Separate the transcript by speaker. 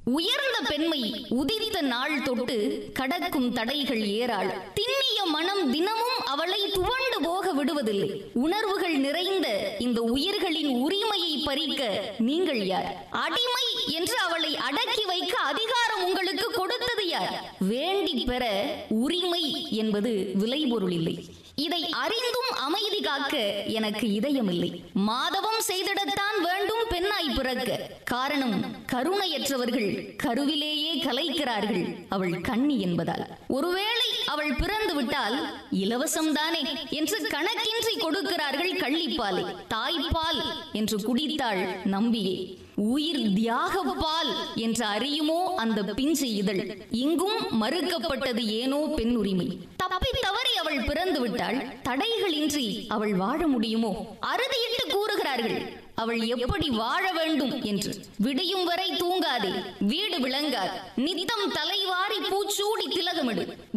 Speaker 1: உயர்ந்த பெண்மை உதித்த நாள் தொட்டு கடக்கும் தடைகள் ஏறாள் திண்ணிய மனம் தினமும் அவளை துவண்டு போக விடுவதில்லை உணர்வுகள் நிறைந்த இந்த உயிர்களின் உரிமையை பறிக்க நீங்கள் யார் அடிமை என்று அவளை அடக்கி வைக்க அதிகாரம் உங்களுக்கு கொடுத்தது யார் வேண்டி பெற உரிமை என்பது விளைபொருள் இல்லை இதை அறிந்தும் அமைதி காக்க எனக்கு இதயமில்லை மாதவம் செய்திடத்தான் வேண்டும் பெண்ணாய் பிறக்க காரணம் கருணையற்றவர்கள் கருவிலேயே கலைக்கிறார்கள் அவள் கண்ணி என்பதால் ஒருவேளை அவள் பிறந்து விட்டால் இலவசம்தானே என்று கணக்கின்றி கொடுக்கிறார்கள் கள்ளிப்பாலை தாய்ப்பால் என்று குடித்தாள் நம்பியே உயிர் தியாகப்பால் என்று அறியுமோ அந்த பிஞ்சு இதழ் இங்கும் மறுக்கப்பட்டது ஏனோ பெண் உரிமை தப்பி தவறி அவள் பிறந்து விட்டாள் தடைகளின்றி அவள் வாழ முடியுமோ அறுதியிட்டு கூறுகிறார்கள் அவள் எப்படி வாழ வேண்டும் என்று விடியும் வரை தூங்காதே வீடு விளங்காது நித்தம் தலைவாரி பூச்சூடி திலகமிடு